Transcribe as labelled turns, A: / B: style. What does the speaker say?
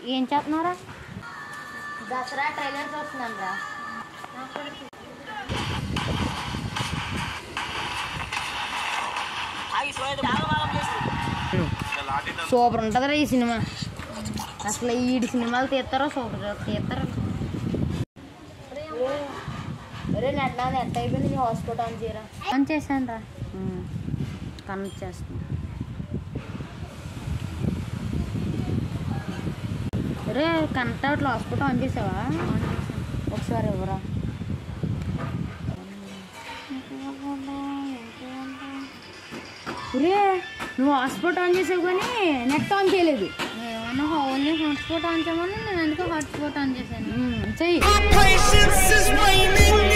A: ఏం చేస్తున్నారా
B: దసరా ట్రైలర్ చూస్తున్నాను రా
A: సూపర్ ఉంటుందిరా ఈ సినిమా అసలు ఈడి సినిమాలు తీస్తారో సూపర్ తీస్తారు
B: అరే నెట్ నాది ఎంత అయిపోయింది నీ హాస్పిటల్ ఆన్ చేయరా
A: ఆన్ చేశాను రా కనెక్ట్ చేస్తాను రే కనెక్ట్ అవట్లో హాస్పిటల్ ఆన్ చేసావా ఒకసారి ఇవ్వరా రే నువ్వు హాట్స్పాట్ ఆన్ చేసావు కానీ నెట్ ఆన్ చేయలేదు
C: ఏమన్నా ఓన్లీ హాట్స్పాట్ ఆన్ చేయమని నేను అందుకే హాట్స్పాట్ ఆన్ చేశాను
A: ఉమ్, చెయ్యి
D: Patience is waning